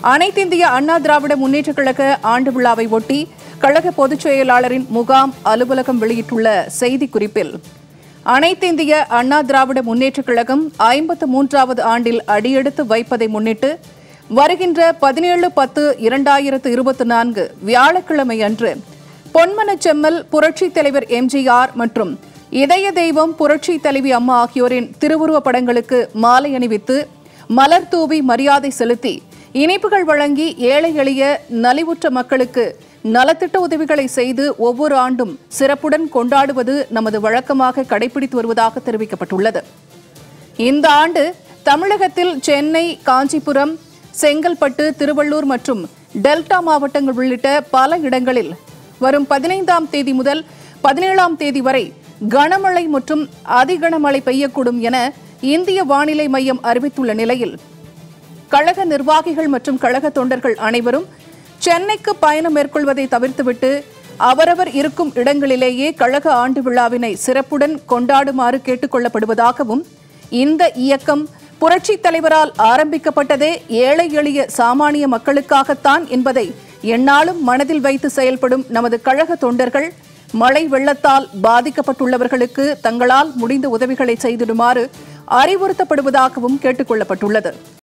அனைத்திந்திய அண்ணா திராவிட முன்னேற்றக் கழக ஆண்டு விழாவை ஒட்டி கழக பொதுச் செயலாளரின் முகாம் அலுவலகம் வெளியிட்டுள்ள செய்திக்குறிப்பில் அனைத்திந்திய அண்ணா திராவிட முன்னேற்றக் கழகம் ஐம்பத்து மூன்றாவது ஆண்டில் அடியெடுத்து வைப்பதை முன்னிட்டு வருகின்ற பதினேழு பத்து இரண்டாயிரத்து இருபத்தி நான்கு வியாழக்கிழமை அன்று பொன்மனச் செம்மல் புரட்சித் தலைவர் எம்ஜிஆர் மற்றும் இதய தெய்வம் புரட்சி தலைவி அம்மா ஆகியோரின் திருவுருவப் படங்களுக்கு மாலை அணிவித்து மலர் தூவி மரியாதை செலுத்தி இனிப்புகள் வழங்கி ஏழை எளிய நலிவுற்ற மக்களுக்கு நலத்திட்ட உதவிகளை செய்து ஒவ்வொரு ஆண்டும் சிறப்புடன் கொண்டாடுவது நமது வழக்கமாக கடைபிடித்து வருவதாக தெரிவிக்கப்பட்டுள்ளது இந்த ஆண்டு தமிழகத்தில் சென்னை காஞ்சிபுரம் செங்கல்பட்டு திருவள்ளூர் மற்றும் டெல்டா மாவட்டங்கள் உள்ளிட்ட பல இடங்களில் வரும் பதினைந்தாம் தேதி முதல் பதினேழாம் தேதி வரை கனமழை மற்றும் அதிகனமழை பெய்யக்கூடும் என இந்திய வானிலை மையம் அறிவித்துள்ள நிலையில் கழக நிர்வாகிகள் மற்றும் கழக தொண்டர்கள் அனைவரும் சென்னைக்கு பயணம் மேற்கொள்வதை தவிர்த்துவிட்டு அவரவர் இருக்கும் இடங்களிலேயே கழக ஆண்டு விழாவினை சிறப்புடன் கொண்டாடுமாறு கேட்டுக் கொள்ளப்படுவதாகவும் இந்த இயக்கம் புரட்சித் தலைவரால் ஆரம்பிக்கப்பட்டதே ஏழை எளிய சாமானிய மக்களுக்காகத்தான் என்பதை எந்நாளும் மனதில் வைத்து செயல்படும் நமது கழக தொண்டர்கள் மழை வெள்ளத்தால் பாதிக்கப்பட்டுள்ளவர்களுக்கு தங்களால் முடிந்த உதவிகளை செய்திடுமாறு அறிவுறுத்தப்படுவதாகவும் கேட்டுக் கொள்ளப்பட்டுள்ளது